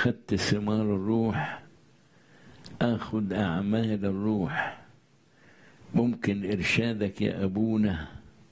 أخدت ثمار الروح آخد أعمال الروح ممكن إرشادك يا أبونا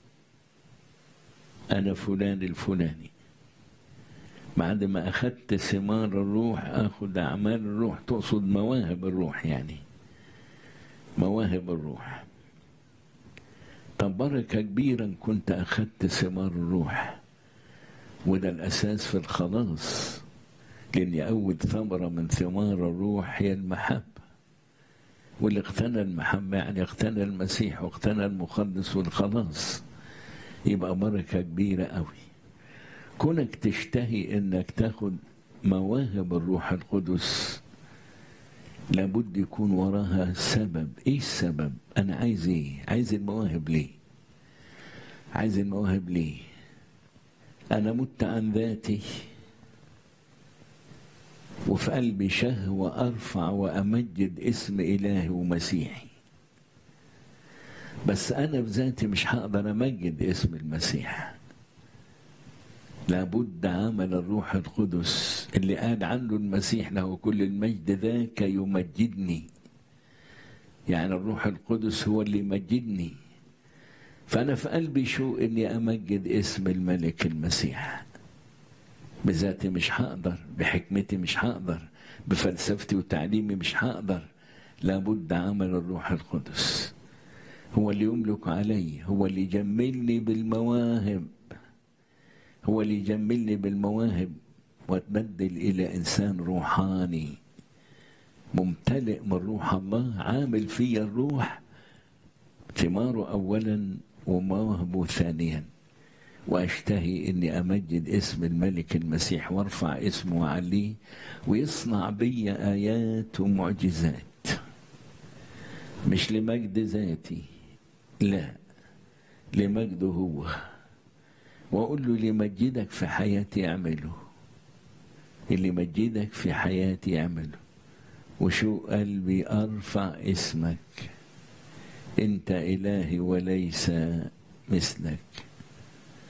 أنا فلان الفلاني بعد ما أخدت ثمار الروح أخد أعمال الروح تقصد مواهب الروح يعني مواهب الروح طب بركة كبيرة إن كنت أخدت ثمار الروح وده الأساس في الخلاص لأن أول ثمرة من ثمار الروح هي المحبة واللي اقتنى المحبة يعني اقتنى المسيح واقتنى المخلص والخلاص يبقى بركة كبيرة قوي كونك تشتهي انك تاخد مواهب الروح القدس لابد يكون وراها سبب ايه السبب انا عايز ايه عايز المواهب ليه عايز المواهب ليه انا مت عن ذاتي وفي قلبي شهوة أرفع وأمجد اسم إلهي ومسيحي بس أنا بذاتي مش هقدر أمجد اسم المسيح لابد عمل الروح القدس اللي قال عنه المسيح له كل المجد ذاك يمجدني يعني الروح القدس هو اللي يمجدني فأنا في قلبي شو إني أمجد اسم الملك المسيح بذاتي مش هقدر بحكمتي مش هقدر بفلسفتي وتعليمي مش هقدر لابد عمل الروح القدس هو اللي يملك علي هو اللي يجملني بالمواهب هو اللي يجملني بالمواهب واتبدل الى انسان روحاني ممتلئ من روح الله عامل فيا الروح ثماره اولا ومواهبه ثانيا واشتهي اني امجد اسم الملك المسيح وارفع اسمه وعليه ويصنع بي ايات ومعجزات مش لمجد ذاتي لا لمجده هو واقول له اللي يمجدك في حياتي اعمله اللي يمجدك في حياتي اعمله وشو قلبي ارفع اسمك انت الهي وليس مثلك